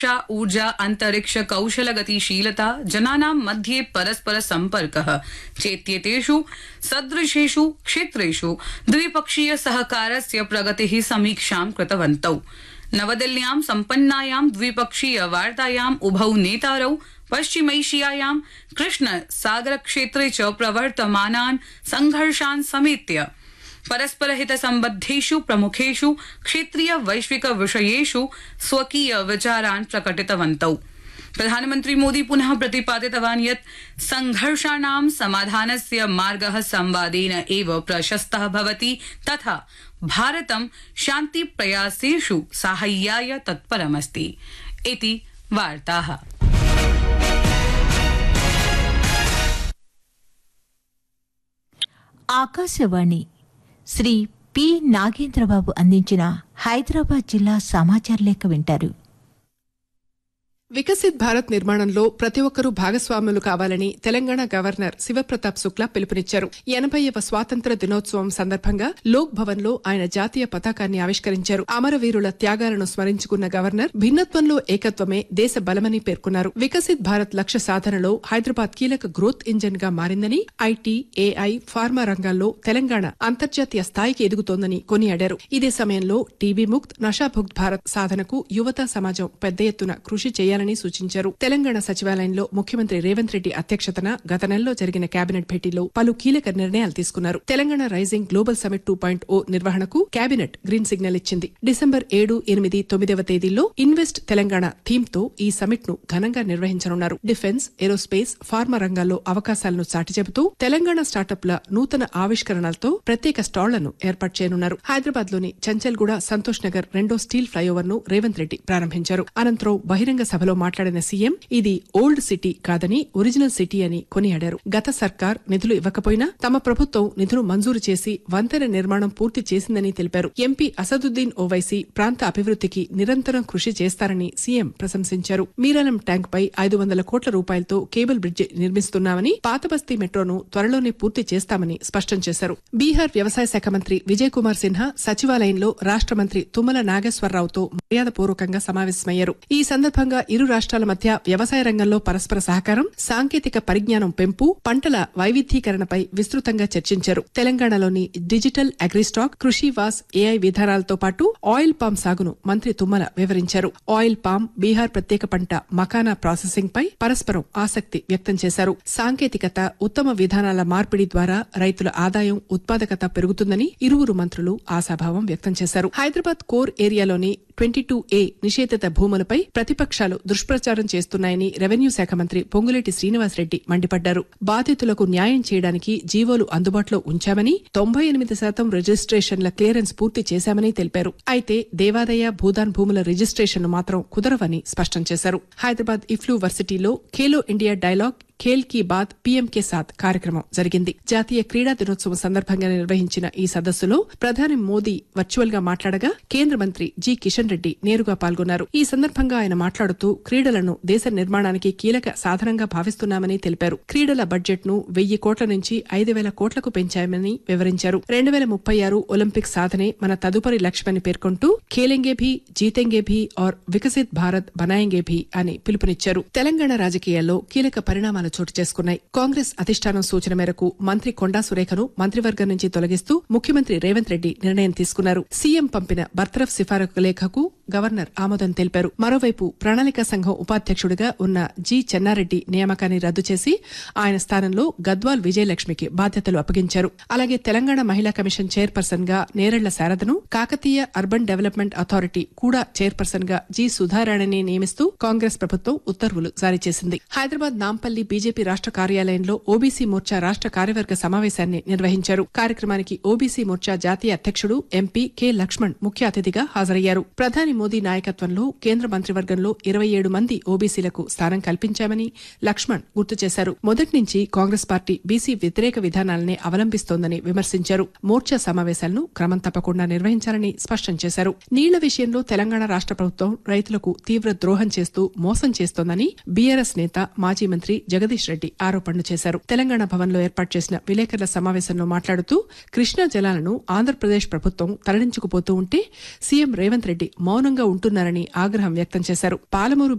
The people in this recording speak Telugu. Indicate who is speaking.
Speaker 1: रक्षा ऊर्जा अन्तरिक्ष कौशल गतिशीलता जनानां मध्ये परस्पर सम्पर्कः चेत्येतेषु सदृशेषु क्षेत्रेषु द्विपक्षीय सहकारस्य प्रगतेः समीक्षां कृतवन्तौ नवदिल्ल्यां सम्पन्नायां द्विपक्षीय वार्तायाम् उभौ नेतारौ पश्चिमैशियायां कृष्ण सागर क्षेत्रे च प्रवर्तमानान् संघर्षान् समेत्य परस्परहित सम्बद्धेषु प्रमुखेषु क्षेत्रीय वैश्विक विषयेषु स्वकीय विचारान् प्रकटितवन्तौ प्रधानमन्त्री मोदी पुनः प्रतिपादितवान् यत् संघर्षाणां समाधानस्य मार्गः संवादेन एव प्रशस्तः भवति तथा भारतं शान्तिप्रयासेषु साहाय्याय तत्परमस्ति इति वार्ताः
Speaker 2: ఆకాశవాణి శ్రీ పి నాగేంద్రబాబు అందించిన హైదరాబాద్ జిల్లా సమాచార లేఖ వింటారు
Speaker 3: వికసిత్ భారత్ నిర్మాణంలో ప్రతి ఒక్కరూ భాగస్వాములు కావాలని తెలంగాణ గవర్నర్ శివప్రతాప్ శుక్లా పిలుపునిచ్చారు ఎనభైవ స్వాతంత్ర దినోత్సవం సందర్భంగా లోక్ భవన్ లో ఆయన జాతీయ పతాకాన్ని ఆవిష్కరించారు అమరవీరుల త్యాగాలను స్మరించుకున్న గవర్నర్ భిన్నత్వంలో ఏకత్వమే దేశ బలమని పేర్కొన్నారు వికసిత్ భారత్ లక్ష్య సాధనలో హైదరాబాద్ కీలక గ్రోత్ ఇంజన్ గా మారిందని ఐటీ ఏఐ ఫార్మా రంగాల్లో తెలంగాణ అంతర్జాతీయ స్థాయికి ఎదుగుతోందని కొనియాడారు ఇదే సమయంలో టీబీ ముక్త్ నషాభుక్త్ భారత్ సాధనకు యువత సమాజం పెద్ద ఎత్తున కృషి చేయాలని సూచించారు తెలంగాణ సచివాలయంలో ముఖ్యమంత్రి రేవంత్ రెడ్డి అధ్యక్షతన గత నెలలో జరిగిన కేబినెట్ భేటీలో పలు కీలక నిర్ణయాలు తీసుకున్నారు Telangana rising global summit two point O నిర్వహణకు కేబినెట్ గ్రీన్ సిగ్నల్ ఇచ్చింది డిసెంబర్ ఏడు ఎనిమిది తొమ్మిదవ తేదీల్లో ఇన్వెస్ట్ తెలంగాణ థీమ్ తో ఈ సమిట్ ను ఘనంగా నిర్వహించనున్నారు డిఫెన్స్ ఏరోస్పేస్ ఫార్మా రంగాల్లో అవకాశాలను చాటి చెబుతూ తెలంగాణ స్టార్టప్ల నూతన ఆవిష్కరణలతో ప్రత్యేక స్టాళ్లను ఏర్పాటు చేయనున్నారు హైదరాబాద్ లోని చంచల్గూడ సంతోష్ నగర్ రెండో స్టీల్ ఫ్లైఓవర్ ను రేవంత్ రెడ్డి ప్రారంభించారు అనంతరం బహిరంగ సభలో మాట్లాడిన సీఎం ఇది ఓల్డ్ సిటీ కాదని ఒరిజినల్ సిటీ అని కొనియాడారు గత సర్కార్ నిధులు ఇవ్వకపోయినా తమ ప్రభుత్వం నిధులు మంజూరు చేసి వంతెన నిర్మాణం పూర్తి చేసిందని తెలిపారు ఎంపీ అసదుద్దీన్ ఓవైసీ ప్రాంత అభివృద్ధికి నిరంతరం కృషి చేస్తారని సీఎం ప్రశంసించారు మీరాలం ట్యాంక్ పై ఐదు వందల కోట్ల రూపాయలతో కేబుల్ బ్రిడ్జి నిర్మిస్తున్నామని పాతబస్తీ మెట్రోను త్వరలోనే పూర్తి చేస్తామని స్పష్టం చేశారు బీహార్ వ్యవసాయ శాఖ మంత్రి విజయ్ కుమార్ సిన్హా సచివాలయంలో రాష్ట మంత్రి తుమ్మల నాగేశ్వరరావుతో మర్యాదపూర్వకంగా సమావేశమయ్యారు ఈ సందర్భంగా ఇరు రాష్ట్రాల మధ్య వ్యవసాయ రంగంలో పరస్పర సహకారం సాంకేతిక పరిజ్ఞానం పెంపు పంటల వైవిధ్యీకరణపై విస్తృతంగా చర్చించారు తెలంగాణలోని డిజిటల్ అగ్రిస్టాక్ కృషి వాస్ ఏఐ విధానాలతో పాటు ఆయిల్ పామ్ సాగును మంత్రి తుమ్మల వివరించారు ఆయిల్ పామ్ బీహార్ ప్రత్యేక పంట మకానా ప్రాసెసింగ్ పై పరస్పరం ఆసక్తి వ్యక్తం చేశారు సాంకేతికత ఉత్తమ విధానాల మార్పిడి ద్వారా రైతుల ఆదాయం ఉత్పాదకత పెరుగుతుందని ఇరువురు మంత్రులు ఆశాభావం వ్యక్తం చేశారు హైదరాబాద్ కోర్ ఏరియాలోని ట్వంటీ టూ ఏ నిషేధిత భూములపై ప్రతిపక్షాలు దుష్ప్రచారం చేస్తున్నాయని రెవెన్యూ శాఖ మంత్రి పొంగులేటి శ్రీనివాసరెడ్డి మండిపడ్డారు బాధితులకు న్యాయం చేయడానికి జీవోలు అందుబాటులో ఉంచామని తొంభై ఎనిమిది శాతం రిజిస్ట్రేషన్ల క్లియరెన్స్ పూర్తి చేశామని తెలిపారు అయితే దేవాదాయ భూదాన్ భూముల రిజిస్ట్రేషన్ మాత్రం కుదరవని స్పష్టం చేశారు హైదరాబాద్ ఇఫ్లూ వర్సిటీలో Khelo India dialogue Khel ki baat PM ke saath కార్యక్రమం జరిగింది జాతీయ క్రీడా దినోత్సవం సందర్భంగా నిర్వహించిన ఈ సదస్సులో ప్రధాని మోదీ వర్చువల్ గా మాట్లాడగా కేంద్ర మంత్రి జి కిషన్ రెడ్డి నేరుగా పాల్గొన్నారు ఈ సందర్భంగా ఆయన మాట్లాడుతూ క్రీడలను దేశ నిర్మాణానికి కీలక సాధనంగా భావిస్తున్నామని తెలిపారు క్రీడల బడ్జెట్ ను వెయ్యి కోట్ల నుంచి ఐదు వేల కోట్లకు పెంచామని వివరించారు రెండు వేల ముప్పై ఆరు ఒలింపిక్ సాధనే మన తదుపరి లక్ష్యమని పేర్కొంటూ ఖేలెంగే భీ జీతెంగే భీ और వికసిత్ భారత్ బనాయంగే భీ అని పిలుపునిచ్చారు తెలంగాణ రాజకీయాల్లో కీలక పరిణామాలు చోటు చేసుకున్నాయి కాంగ్రెస్ అధిష్టానం సూచన మేరకు మంత్రి కొండా సురేఖను మంత్రివర్గం నుంచి తొలగిస్తూ ముఖ్యమంత్రి రేవంత్ రెడ్డి నిర్ణయం తీసుకున్నారు సీఎం పంపిన బర్తరఫ్ సిఫారసు లేఖకు గవర్నర్ ఆమోదం తెలిపారు మరోవైపు ప్రణాళిక సంఘం ఉపాధ్యక్షుడిగా ఉన్న జి చెన్నారెడ్డి నియామకాన్ని రద్దు చేసి ఆయన స్థానంలో గద్వాల్ విజయలక్ష్మికి బాధ్యతలు అప్పగించారు అలాగే తెలంగాణ మహిళా కమిషన్ చైర్పర్సన్ గా నేరెళ్ల శారదను కాకతీయ అర్బన్ డెవలప్మెంట్ అథారిటీ కూడా చైర్పర్సన్ గా జి సుధారాణిని నియమిస్తూ కాంగ్రెస్ ప్రభుత్వం ఉత్తర్వులు జారీ చేసింది హైదరాబాద్ నాంపల్లి బీజేపీ రాష్ట కార్యాలయంలో ఓబీసీ మోర్చా రాష్ట కార్యవర్గ సమావేశాన్ని నిర్వహించారు కార్యక్రమానికి ఓబీసీ మోర్చా జాతీయ అధ్యక్షుడు ఎంపీ కె లక్ష్మణ్ ముఖ్య అతిథిగా హాజరయ్యారు ప్రధాని మోదీ నాయకత్వంలో కేంద్ర మంత్రివర్గంలో ఇరవై ఏడు మంది ఓబీసీలకు స్థానం కల్పించామని లక్ష్మణ్ గుర్తు చేశారు మొదటి నుంచి కాంగ్రెస్ పార్టీ బీసీ వ్యతిరేక విధానాలనే అవలంబిస్తోందని విమర్శించారు మోర్చా సమావేశాలను క్రమం తప్పకుండా నిర్వహించాలని స్పష్టం చేశారు నీళ్ల విషయంలో తెలంగాణ రాష్ట ప్రభుత్వం రైతులకు తీవ్ర ద్రోహం చేస్తూ మోసం చేస్తోందని బీఆర్ఎస్ నేత మాజీ మంత్రి జగన్ జగదీష్ రెడ్డి ఆరోపణలు చేశారు తెలంగాణ భవన్లో ఏర్పాటు చేసిన విలేకరుల సమావేశంలో మాట్లాడుతూ కృష్ణా జలాలను ఆంధ్రప్రదేశ్ ప్రభుత్వం తరలించుకుపోతూ ఉంటే సీఎం రేవంత్ రెడ్డి మౌనంగా ఉంటున్నారని ఆగ్రహం వ్యక్తం చేశారు పాలమూరు